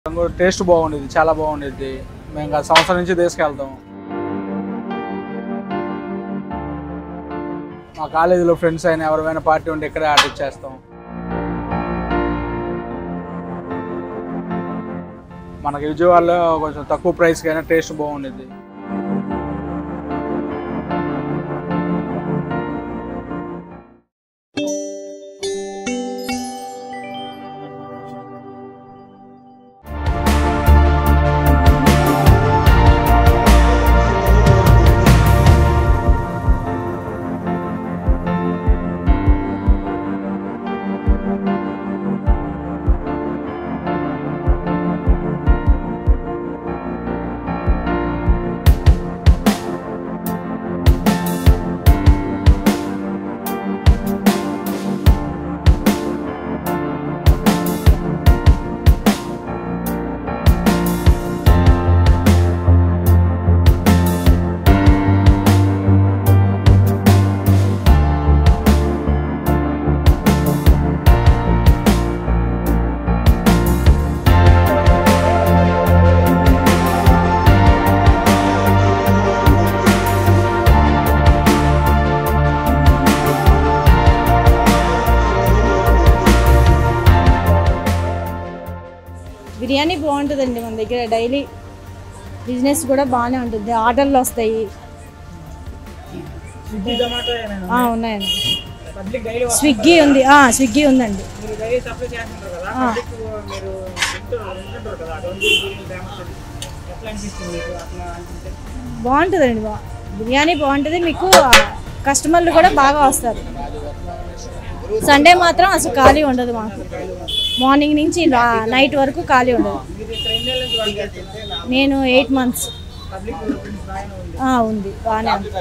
taste బాగుండేది చాలా బాగుండేది మేము గత సంవత్సరం నుంచి తీసుకెళ్తాం మా కాలేజీలో ఫ్రెండ్స్ అయినా ఎవరైనా పార్టీ ఉంటే ఇక్కడే ఆర్డర్ ఇచ్చేస్తాం మనకి విజయవాడలో కొంచెం తక్కువ ప్రైస్కి అయినా టేస్ట్ బాగుండేది బిర్యానీ బాగుంటుందండి మన దగ్గర డైలీ బిజినెస్ కూడా బాగానే ఉంటుంది ఆర్డర్లు వస్తాయి స్విగ్గీ జొమాటో ఏమైనా ఆ, ఉన్నాయండి పబ్లిక్ డైలీ స్విగ్గీ ఉంది ఆ, స్విగ్గీ ఉందండి మీరు డైలీ సప్లై చేస్తుంటారు కదా పబ్లిక్ మీరు వింటారు వింటుంటారు కదా డోంట్ బిర్యానీ ఫేమస్ అని ఎట్లా అనిపిస్తుంది మీకు అట్లా అనిపిస్తే బాగుంటుందండి బా బిర్యానీ బాగుంటుంది మీకు ఆ, కస్టమర్లు కూడా బాగా వస్తారు సండే మాత్రం అసలు ఖాళీ ఉండదు మాకు మార్నింగ్ నుంచి లా- నైట్ వరకు ఖాళీ ఉండదు మీరు ఇక్కడ ఎన్ని నెలల నుంచి వర్క్ చేస్తున్నారు నేను ఎయిట్ మంత్స్ పబ్లిక్ ఫ్రెండ్స్ బాగానే ఉంది ఉంది బాగానే ఉంది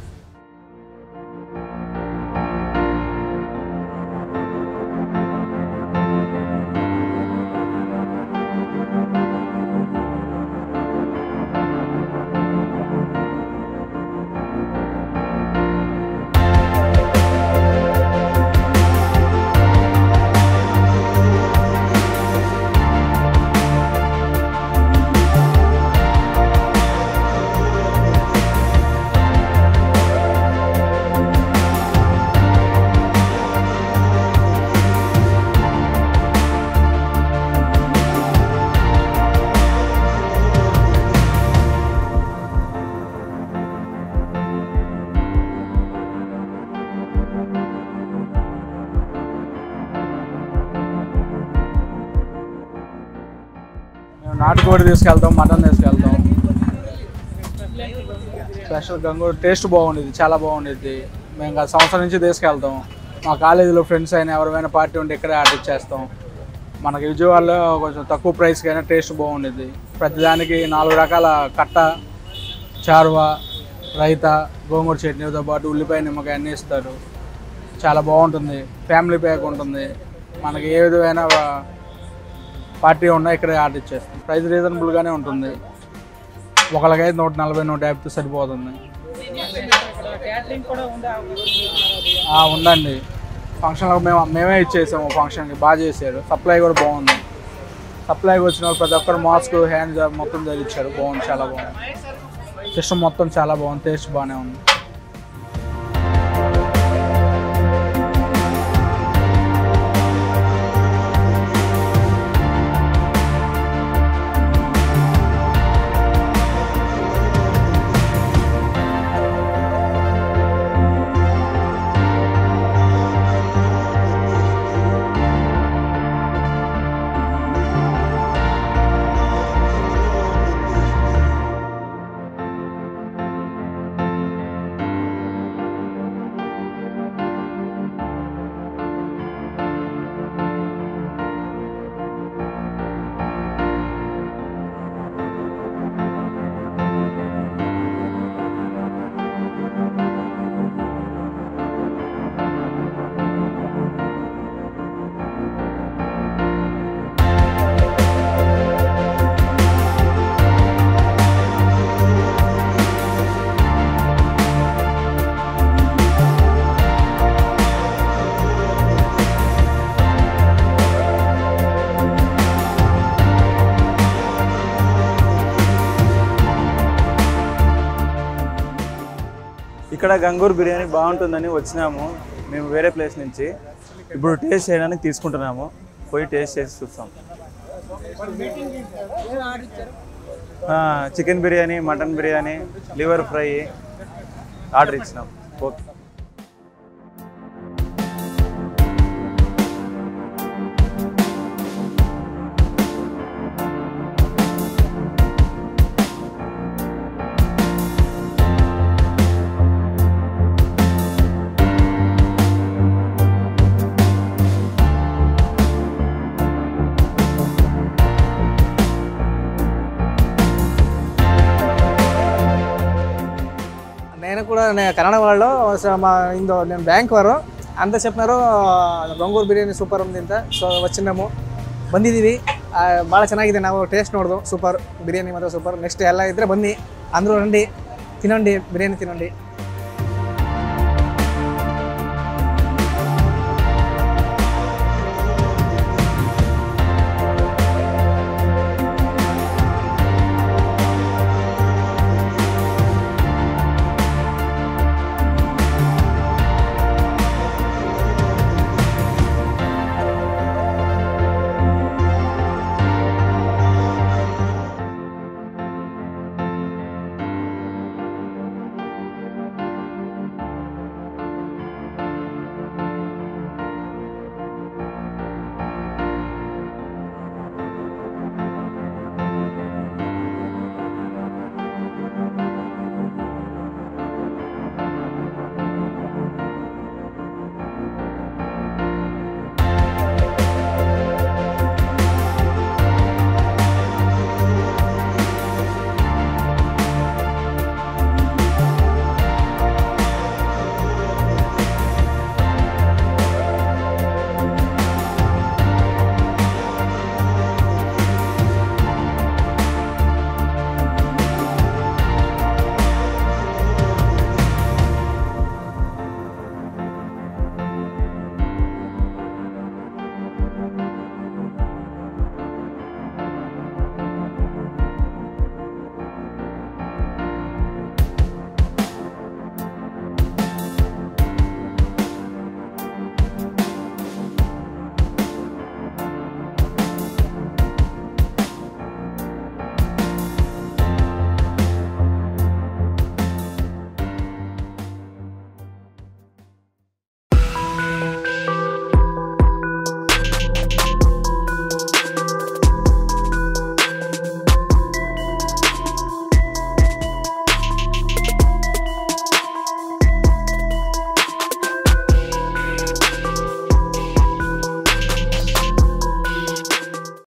మేము నాటుకోడి తీసుకెళ్తాం మటన్ తీసుకెళ్తాం స్పెషల్ గంగూరు టేస్ట్ బాగుండేది చాలా బాగుండేది మేము గత సంవత్సరం నుంచి తీసుకెళ్తాం మా కాలేజీలో ఫ్రెండ్స్ అయినా ఎవరైనా పార్టీ ఉంటే ఇక్కడే ఆర్డర్ ఇచ్చేస్తాం మనకి విజయవాడలో కొంచెం తక్కువ ప్రైస్కి అయినా టేస్ట్ బాగుండేది ప్రతిదానికి నాలుగు రకాల కట్ట చారువా రైత గోంగూర చట్నీతో పాటు ఉల్లిపాయ నిమ్మకాయ అన్నీ ఇస్తారు చాలా బాగుంటుంది ఫ్యామిలీ ప్యాక్ ఉంటుంది మనకి ఏ విధమైన పార్టీ ఉన్నా ఇక్కడే ఆర్డర్ ఇచ్చేస్తాం ప్రైస్ రీజనబుల్గానే ఉంటుంది ఒకరికైతే నూట నలభై నూట యాభైతో సరిపోతుంది ఇక్కడ క్యాటరింగ్ కూడా ఉండే అవకాశం ఆ, ఉందండి ఫంక్షన్లో మేము మేమే ఇచ్చేసాము ఫంక్షన్కి బాగా చేశారు సప్లై కూడా బాగుంది సప్లైకి వచ్చిన వాళ్ళు ప్రతి ఒక్కరు మాస్క్ హ్యాండ్ జాబ్ మొత్తం ధరించారు బాగుంది చాలా బాగుంది సిస్టమ్ మొత్తం చాలా బాగుంది టేస్ట్ బాగానే ఉంది ఇక్కడ గంగూర్ బిర్యానీ బాగుంటుందని వచ్చినాము మేము వేరే ప్లేస్ నుంచి ఇప్పుడు టేస్ట్ చేయడానికి తీసుకుంటున్నాము పోయి టేస్ట్ చేసి చూస్తాం ఆ, chicken biryani mutton biryani liver fry order ఇచ్చినాం ఓకే నేను కూడా నేను కన్నడ వాళ్ళు స- మా ఇందో నేను ಬ್ಯಾಂಕ್ ಅವರು ಅಂತ చెప్పినారు ಬೆಂಗಳೂರು ಬಿರಿಯಾನಿ ಸೂಪರ್ ఉంది ಅಂತ ಸೊ వచ్చినాము ಬಂದಿದ್ದೀವಿ ಆ, ಭಾಳ ಚೆನ್ನಾಗಿದೆ ನಾವು ಟೇಸ್ಟ್ ನೋಡ್ದು ಸೂಪರ್ ಬಿರಿಯಾನಿ ಮಾತ್ರ ಸೂಪರ್ ನೆಕ್ಸ್ಟ್ ಎಲ್ಲ ಇದ್ರೆ ಬನ್ನಿ ಅಂದರೂ ರಂಡಿ ತಿನ್ನೊಂಡಿ ಬಿರಿಯಾನಿ ತಿನ್ನೊಂಡಿ